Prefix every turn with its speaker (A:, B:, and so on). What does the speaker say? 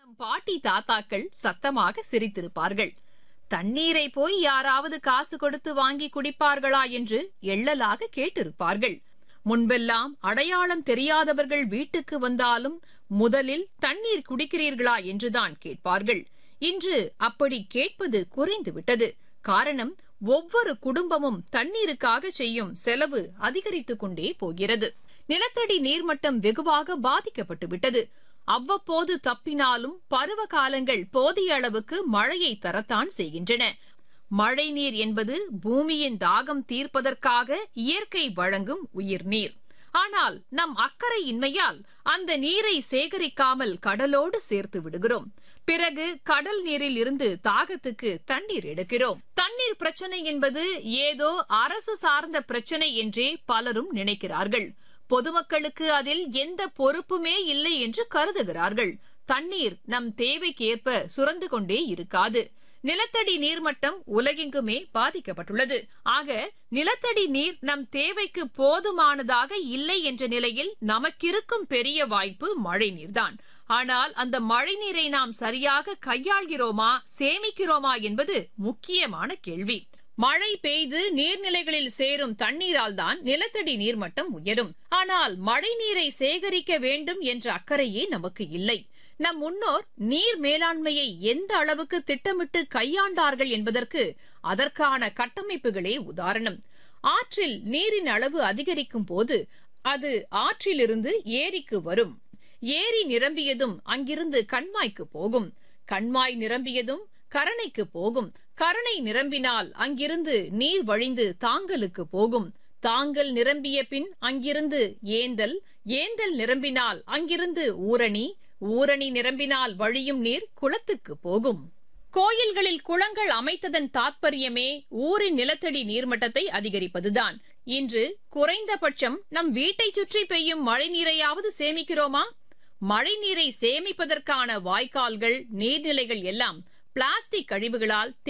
A: நம் பாட்டி தாத்தாக்கள் சத்தமாக சிரித்திருப்பார்கள் தண்ணீரை போய் யாராவது காசு கொடுத்து வாங்கி குடிப்பார்களா என்று எள்ளலாக கேட்டிருப்பார்கள் முன்பெல்லாம் அடையாளம் தெரியாதவர்கள் வீட்டுக்கு வந்தாலும் முதலில் தண்ணீர் குடிக்கிறீர்களா என்றுதான் கேட்பார்கள் இன்று அப்படி கேட்பது குறைந்துவிட்டது காரணம் ஒவ்வொரு குடும்பமும் தண்ணீருக்காக செய்யும் செலவு அதிகரித்துக் கொண்டே போகிறது நிலத்தடி நீர்மட்டம் வெகுவாக பாதிக்கப்பட்டு விட்டது அவ்வப்போது தப்பினாலும் பருவ காலங்கள் போதிய அளவுக்கு மழையை தரத்தான் செய்கின்றன மழைநீர் என்பது பூமியின் தாகம் தீர்ப்பதற்காக இயற்கை வழங்கும் உயிர்நீர் ஆனால் நம் அக்கறை இன்மையால் அந்த நீரை சேகரிக்காமல் கடலோடு சேர்த்து விடுகிறோம் பிறகு கடல் நீரில் இருந்து தாகத்துக்கு தண்ணீர் எடுக்கிறோம் தண்ணீர் பிரச்சனை என்பது ஏதோ அரசு சார்ந்த பிரச்சனை என்றே பலரும் நினைக்கிறார்கள் பொதுமக்களுக்கு அதில் எந்த பொறுப்புமே இல்லை என்று கருதுகிறார்கள் தண்ணீர் நம் தேவைக்கேற்ப சுரந்து கொண்டே இருக்காது நிலத்தடி நீர்மட்டம் உலகெங்குமே பாதிக்கப்பட்டுள்ளது ஆக நிலத்தடி நீர் நம் தேவைக்கு போதுமானதாக இல்லை என்ற நிலையில் நமக்கிருக்கும் பெரிய வாய்ப்பு மழை நீர்தான் ஆனால் அந்த மழை நீரை நாம் சரியாக கையாள்கிறோமா சேமிக்கிறோமா என்பது முக்கியமான கேள்வி மழை பெய்து நீர்நிலைகளில் சேரும் தண்ணீரால் தான் நிலத்தடி நீர்மட்டம் உயரும் ஆனால் மழை நீரை சேகரிக்க வேண்டும் என்ற அக்கறையே நமக்கு இல்லை நம் முன்னோர் நீர் மேலாண்மையை எந்த அளவுக்கு திட்டமிட்டு கையாண்டார்கள் என்பதற்கு அதற்கான கட்டமைப்புகளே உதாரணம் ஆற்றில் நீரின் அளவு அதிகரிக்கும் போது அது ஆற்றிலிருந்து ஏரிக்கு வரும் ஏரி நிரம்பியதும் அங்கிருந்து கண்மாய்க்கு போகும் கண்மாய் நிரம்பியதும் கரணைக்கு போகும் கரணை நிரம்பினால் அங்கிருந்து நீர் வழிந்து தாங்கலுக்கு போகும் தாங்கல் நிரம்பிய பின் அங்கிருந்து ஏந்தல் ஏந்தல் நிரம்பினால் அங்கிருந்து ஊரணி ஊரணி நிரம்பினால் வழியும் நீர் குளத்துக்கு போகும் கோயில்களில் குளங்கள் அமைத்ததன் தாத்பரியமே ஊரின் நிலத்தடி நீர்மட்டத்தை அதிகரிப்பதுதான் இன்று குறைந்தபட்சம் நம் வீட்டை சுற்றி பெய்யும் மழை நீரையாவது சேமிக்கிறோமா மழை நீரை சேமிப்பதற்கான வாய்க்கால்கள் நீர்நிலைகள் எல்லாம் பிளாஸ்டிக் கழிவுகளால்